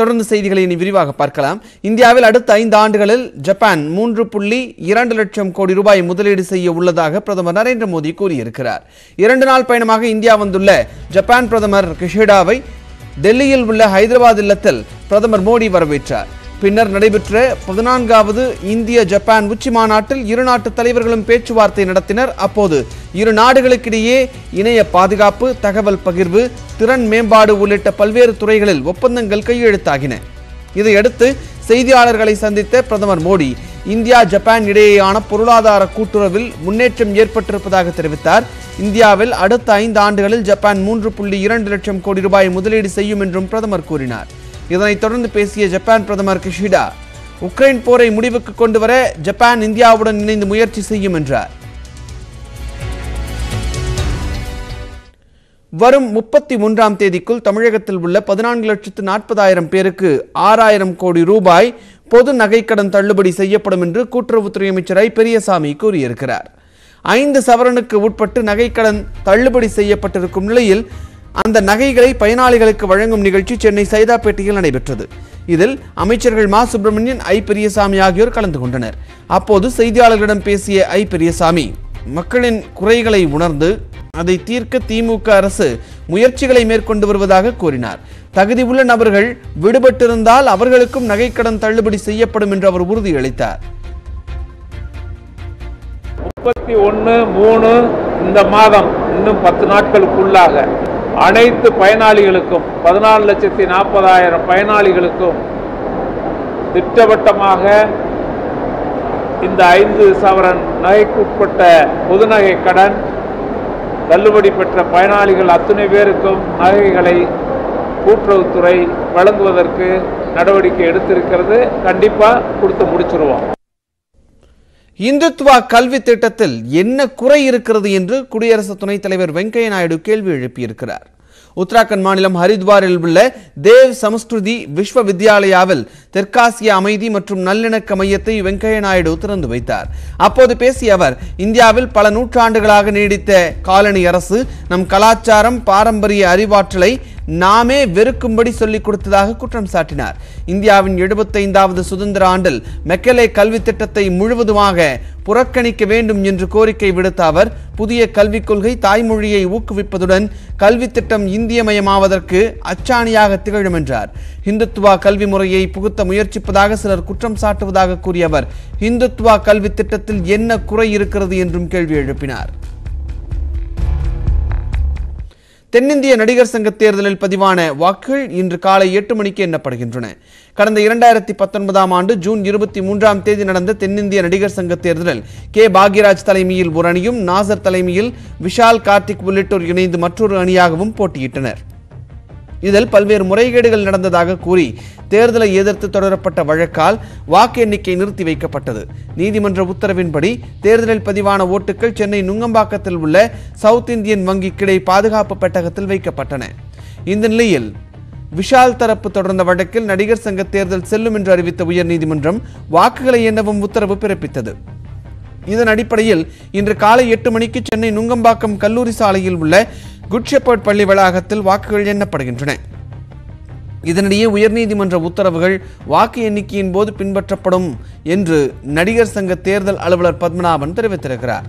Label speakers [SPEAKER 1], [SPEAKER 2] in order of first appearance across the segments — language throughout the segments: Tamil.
[SPEAKER 1] தொடர்ந்து செய்திகளை இனி விரிவாக பார்க்கலாம் இந்தியாவில் அடுத்த ஐந்து ஆண்டுகளில் ஜப்பான் மூன்று புள்ளி இரண்டு லட்சம் கோடி ரூபாய் முதலீடு செய்ய உள்ளதாக பிரதமர் நரேந்திர மோடி கூறியிருக்கிறார் இரண்டு நாள் பயணமாக இந்தியா வந்துள்ள ஜப்பான் பிரதமர் கிஷிடாவை டெல்லியில் உள்ள ஹைதராபாத் இல்லத்தில் பிரதமர் மோடி வரவேற்றார் பின்னர் நடைபெற்ற பதினான்காவது இந்திய ஜப்பான் உச்சி மாநாட்டில் இரு நாட்டு தலைவர்களும் பேச்சுவார்த்தை நடத்தினர் அப்போது இரு நாடுகளுக்கிடையே இணைய பாதுகாப்பு தகவல் பகிர்வு திறன் மேம்பாடு உள்ளிட்ட பல்வேறு துறைகளில் ஒப்பந்தங்கள் கையெழுத்தாகின இதையடுத்து செய்தியாளர்களை சந்தித்த பிரதமர் மோடி இந்தியா ஜப்பான் இடையேயான பொருளாதார கூட்டுறவில் முன்னேற்றம் ஏற்பட்டிருப்பதாக தெரிவித்தார் இந்தியாவில் அடுத்த ஐந்து ஆண்டுகளில் ஜப்பான் மூன்று புள்ளி இரண்டு லட்சம் கோடி ரூபாய் முதலீடு செய்யும் என்றும் பிரதமர் கூறினார் இதனைத் தொடர்ந்து பேசிய ஜப்பான் பிரதமர் கிஷிடா உக்ரைன் போரை முடிவுக்கு கொண்டு வர ஜப்பான் இந்தியாவுடன் இணைந்து முயற்சி செய்யும் என்றார் வரும் முப்பத்தி மூன்றாம் தேதிக்குள் தமிழகத்தில் உள்ள பதினான்கு லட்சத்து நாற்பதாயிரம் பேருக்கு ஆறாயிரம் கோடி ரூபாய் பொது நகைக்கடன் தள்ளுபடி செய்யப்படும் என்று கூட்டுறவுத்துறை அமைச்சர் ஐ பெரியசாமி கூறியிருக்கிறார் ஐந்து சவரனுக்கு உட்பட்டு நகைக்கடன் தள்ளுபடி செய்யப்பட்டிருக்கும் நிலையில் அந்த நகைகளை பயனாளிகளுக்கு வழங்கும் நிகழ்ச்சி சென்னை சைதாப்பேட்டையில் நடைபெற்றது இதில் அமைச்சர்கள் மா சுப்பிரமணியன் ஐ பெரியசாமி ஆகியோர் கலந்து கொண்டனர் அப்போது செய்தியாளர்களிடம் பேசிய ஐ பெரியசாமி மக்களின் குறைகளை உணர்ந்து அதை தீர்க்க திமுக அரசு முயற்சிகளை மேற்கொண்டு வருவதாக கூறினார் தகுதி உள்ள நபர்கள் விடுபட்டிருந்தால் அவர்களுக்கும் நகைக்கடன் தள்ளுபடி செய்யப்படும் என்று அவர் உறுதியளித்தார்
[SPEAKER 2] முப்பத்தி ஒன்று மூணு இந்த மாதம் இன்னும் பத்து நாட்களுக்குள்ளாக அனைத்து பயனாளிகளுக்கும் பதினாலு லட்சத்தி நாற்பதாயிரம் பயனாளிகளுக்கும் திட்டவட்டமாக இந்த ஐந்து சவரன் நகைக்குட்பட்ட பொது நகை கடன் தள்ளுபடி பெற்ற பயனாளிகள் அத்தனை பேருக்கும் நகைகளை கூட்டுறவுத்துறை வழங்குவதற்கு நடவடிக்கை எடுத்திருக்கிறது கண்டிப்பாக கொடுத்து முடிச்சிருவோம்
[SPEAKER 1] இந்துத்வா கல்வி திட்டத்தில் என்ன குறை இருக்கிறது என்று குடியரசு துணைத் தலைவர் வெங்கையா நாயுடு கேள்வி எழுப்பியிருக்கிறார் உத்தராகண்ட் மாநிலம் ஹரித்வாரில் உள்ள தேவ் சமஸ்கிருதி விஸ்வ வித்யாலயாவில் தெற்காசிய அமைதி மற்றும் நல்லிணக்க மையத்தை வெங்கையா நாயுடு திறந்து வைத்தார் அப்போது பேசிய அவர் இந்தியாவில் பல நூற்றாண்டுகளாக நீடித்த காலனி அரசு நம் கலாச்சாரம் பாரம்பரிய அறிவாற்றலை நாமே வெறுக்கும்படி சொல்லிக் கொடுத்ததாக குற்றம் சாட்டினார் இந்தியாவின் எழுபத்தைந்தாவது சுதந்திர ஆண்டில் மெக்கலே கல்வி திட்டத்தை முழுவதுமாக புறக்கணிக்க வேண்டும் என்று கோரிக்கை விடுத்த அவர் புதிய கல்விக் கொள்கை தாய்மொழியை ஊக்குவிப்பதுடன் கல்வி திட்டம் இந்தியமயமாவதற்கு அச்சாணியாக திகழும் என்றார் இந்துத்துவா கல்வி முறையை புகுத்த முயற்சிப்பதாக சிலர் குற்றம் சாட்டுவதாக கூறிய அவர் இந்துத்துவா கல்வி திட்டத்தில் என்ன குறை இருக்கிறது என்றும் கேள்வி எழுப்பினார் தென்னிந்திய நடிகர் சங்க தேர்தலில் பதிவான வாக்குகள் இன்று காலை எட்டு மணிக்கு எண்ணப்படுகின்றன கடந்த இரண்டாயிரத்தி பத்தொன்பதாம் ஆண்டு ஜூன் இருபத்தி மூன்றாம் தேதி நடந்த தென்னிந்திய நடிகர் சங்க தேர்தலில் கே பாக்யராஜ் தலைமையில் ஒரு அணியும் நாசர் தலைமையில் விஷால் கார்த்திக் உள்ளிட்டோர் இணைந்து மற்றொரு அணியாகவும் போட்டியிட்டனர் இதில் பல்வேறு முறைகேடுகள் நடந்ததாக கூறி தேர்தலை எதிர்த்து தொடரப்பட்ட வழக்கால் வாக்கு எண்ணிக்கை நிறுத்தி வைக்கப்பட்டது நீதிமன்ற உத்தரவின்படி தேர்தலில் பதிவான ஓட்டுகள் சென்னை நுங்கம்பாக்கத்தில் உள்ள சவுத் இந்தியன் வங்கி கிளை பாதுகாப்பு பெட்டகத்தில் வைக்கப்பட்டன இந்த நிலையில் விஷால் தரப்பு தொடர்ந்த வழக்கில் நடிகர் சங்க தேர்தல் செல்லும் என்று அறிவித்த உயர்நீதிமன்றம் வாக்குகளை எண்ணவும் உத்தரவு பிறப்பித்தது இதன் அடிப்படையில் இன்று காலை எட்டு மணிக்கு சென்னை நுங்கம்பாக்கம் கல்லூரி சாலையில் உள்ள குட் ஷெப்பர்ட் பள்ளி வளாகத்தில் வாக்குகள் எண்ணப்படுகின்றன இதனிடையே உயர்நீதிமன்ற உத்தரவுகள் வாக்கு எண்ணிக்கையின் போது பின்பற்றப்படும் என்று நடிகர் சங்க தேர்தல் அலுவலர் பத்மநாபன் தெரிவித்திருக்கிறார்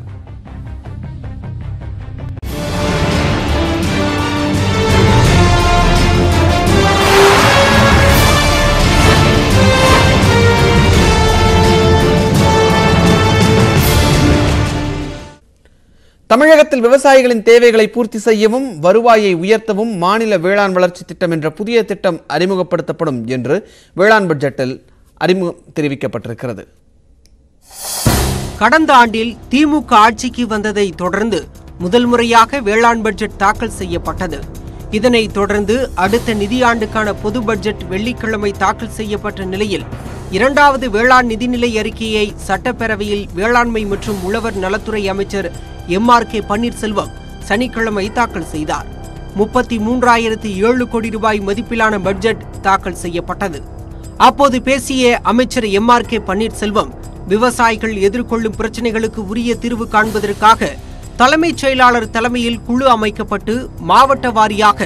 [SPEAKER 1] தமிழகத்தில் விவசாயிகளின் தேவைகளை பூர்த்தி செய்யவும் வருவாயை உயர்த்தவும் மாநில வேளாண் வளர்ச்சி திட்டம் என்ற புதிய திட்டம் அறிமுகப்படுத்தப்படும் என்று வேளாண் பட்ஜெட்டில் அறிமுகம் தெரிவிக்கப்பட்டிருக்கிறது
[SPEAKER 3] கடந்த ஆண்டில் திமுக ஆட்சிக்கு வந்ததை தொடர்ந்து முதல் முறையாக வேளாண் பட்ஜெட் தாக்கல் செய்யப்பட்டது இதனைத் தொடர்ந்து அடுத்த நிதியாண்டுக்கான பொது பட்ஜெட் வெள்ளிக்கிழமை தாக்கல் செய்யப்பட்ட நிலையில் இரண்டாவது வேளாண் நிதிநிலை அறிக்கையை சட்டப்பேரவையில் வேளாண்மை மற்றும் உழவர் நலத்துறை அமைச்சர் எம் ஆர் கே பன்னீர்செல்வம் சனிக்கிழமை தாக்கல் செய்தார் முப்பத்தி மூன்றாயிரத்து ஏழு கோடி ரூபாய் மதிப்பிலான பட்ஜெட் தாக்கல் செய்யப்பட்டது அப்போது பேசிய அமைச்சர் எம் ஆர் கே பன்னீர்செல்வம் விவசாயிகள் எதிர்கொள்ளும் பிரச்சனைகளுக்கு உரிய தீர்வு காண்பதற்காக தலைமைச் செயலாளர் தலைமையில் குழு அமைக்கப்பட்டு மாவட்ட வாரியாக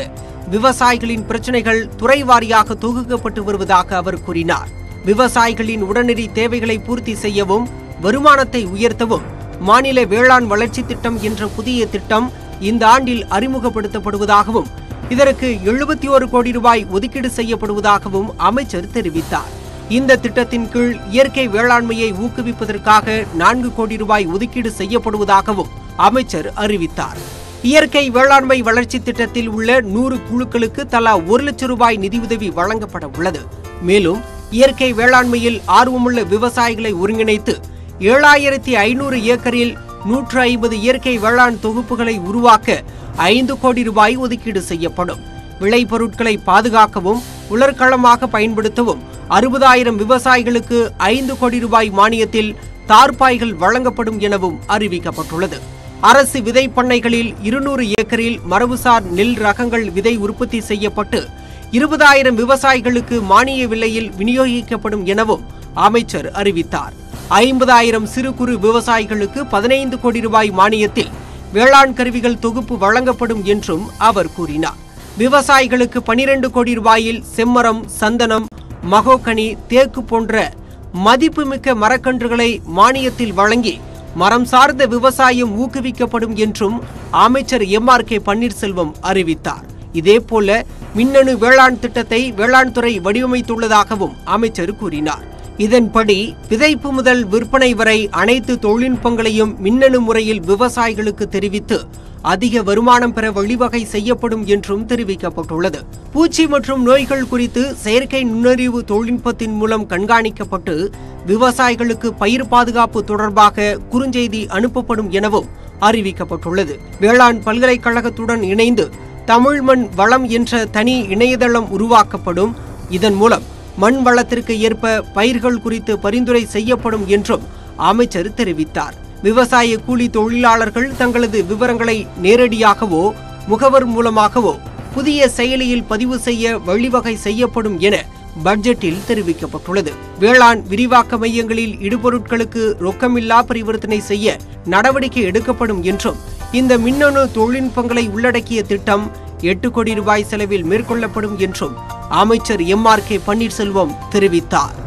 [SPEAKER 3] விவசாயிகளின் பிரச்சனைகள் துறை வாரியாக தொகுக்கப்பட்டு வருவதாக அவர் கூறினார் விவசாயிகளின் உடனடி தேவைகளை பூர்த்தி செய்யவும் வருமானத்தை உயர்த்தவும் மாநில வேளாண் வளர்ச்சி திட்டம் என்ற புதிய திட்டம் இந்த ஆண்டில் அறிமுகப்படுத்தப்படுவதாகவும் இதற்கு எழுபத்தி ஒரு கோடி ரூபாய் ஒதுக்கீடு செய்யப்படுவதாகவும் அமைச்சர் தெரிவித்தார் இந்த திட்டத்தின் கீழ் இயற்கை வேளாண்மையை ஊக்குவிப்பதற்காக நான்கு கோடி ரூபாய் ஒதுக்கீடு செய்யப்படுவதாகவும் அமைச்சர் அறிவித்தார் இயற்கை வேளாண்மை வளர்ச்சி திட்டத்தில் உள்ள நூறு குழுக்களுக்கு தலா ஒரு லட்சம் ரூபாய் நிதியுதவி வழங்கப்பட உள்ளது மேலும் இயற்கை வேளாண்மையில் ஆர்வமுள்ள விவசாயிகளை ஒருங்கிணைத்து ஏழாயிரத்தி ஐநூறு ஏக்கரில் நூற்று ஐம்பது இயற்கை வேளாண் தொகுப்புகளை உருவாக்க ஐந்து கோடி ரூபாய் ஒதுக்கீடு செய்யப்படும் விளைபொருட்களை பாதுகாக்கவும் உலர்களமாக பயன்படுத்தவும் அறுபதாயிரம் விவசாயிகளுக்கு ஐந்து கோடி ரூபாய் மானியத்தில் தார்பாய்கள் வழங்கப்படும் எனவும் அறிவிக்கப்பட்டுள்ளது அரசு விதை பண்ணைகளில் இருநூறு ஏக்கரில் மரபுசார் நெல் ரகங்கள் விதை உற்பத்தி செய்யப்பட்டு இருபதாயிரம் விவசாயிகளுக்கு மானிய விலையில் விநியோகிக்கப்படும் எனவும் அமைச்சர் அறிவித்தார் ஐம்பதாயிரம் சிறு குறு விவசாயிகளுக்கு பதினைந்து கோடி ரூபாய் மானியத்தில் வேளாண் கருவிகள் தொகுப்பு வழங்கப்படும் என்றும் அவர் கூறினார் விவசாயிகளுக்கு பனிரெண்டு கோடி ரூபாயில் செம்மரம் சந்தனம் மகோகனி தேக்கு போன்ற மதிப்புமிக்க மரக்கன்றுகளை மானியத்தில் வழங்கி மரம் சார்ந்த விவசாயம் ஊக்குவிக்கப்படும் என்றும் அமைச்சர் எம் ஆர் கே பன்னீர்செல்வம் அறிவித்தார் இதேபோல மின்னணு வேளாண் திட்டத்தை வேளாண் துறை வடிவமைத்துள்ளதாகவும் அமைச்சர் கூறினார் இதன்படி விதைப்பு முதல் விற்பனை வரை அனைத்து தொழில்நுட்பங்களையும் மின்னணு முறையில் விவசாயிகளுக்கு தெரிவித்து அதிக வருமானம் பெற வழிவகை செய்யப்படும் என்றும் தெரிவிக்கப்பட்டுள்ளது பூச்சி மற்றும் நோய்கள் குறித்து செயற்கை நுண்ணறிவு தொழில்நுட்பத்தின் மூலம் கண்காணிக்கப்பட்டு விவசாயிகளுக்கு பயிர் பாதுகாப்பு தொடர்பாக குறுஞ்செய்தி அனுப்பப்படும் எனவும் அறிவிக்கப்பட்டுள்ளது வேளாண் பல்கலைக்கழகத்துடன் இணைந்து தமிழ் மண் வளம் என்ற தனி இணையதளம் உருவாக்கப்படும் இதன் மூலம் மண் வளத்திற்கு ஏற்ப பயிர்கள் குறித்து பரிந்துரை செய்யப்படும் என்றும் அமைச்சர் தெரிவித்தார் விவசாய கூலி தொழிலாளர்கள் தங்களது விவரங்களை நேரடியாகவோ முகவர் மூலமாகவோ புதிய செயலியில் பதிவு செய்ய வழிவகை செய்யப்படும் என பட்ஜெட்டில் தெரிவிக்கப்பட்டுள்ளது வேளாண் விரிவாக்க மையங்களில் இடுபொருட்களுக்கு ரொக்கமில்லா பரிவர்த்தனை செய்ய நடவடிக்கை எடுக்கப்படும் என்றும் இந்த மின்னணு தொழில்நுட்பங்களை உள்ளடக்கிய திட்டம் எட்டு கோடி ரூபாய் செலவில் மேற்கொள்ளப்படும் என்றும் அமைச்சர் எம் ஆர் கே பன்னீர்செல்வம் தெரிவித்தார்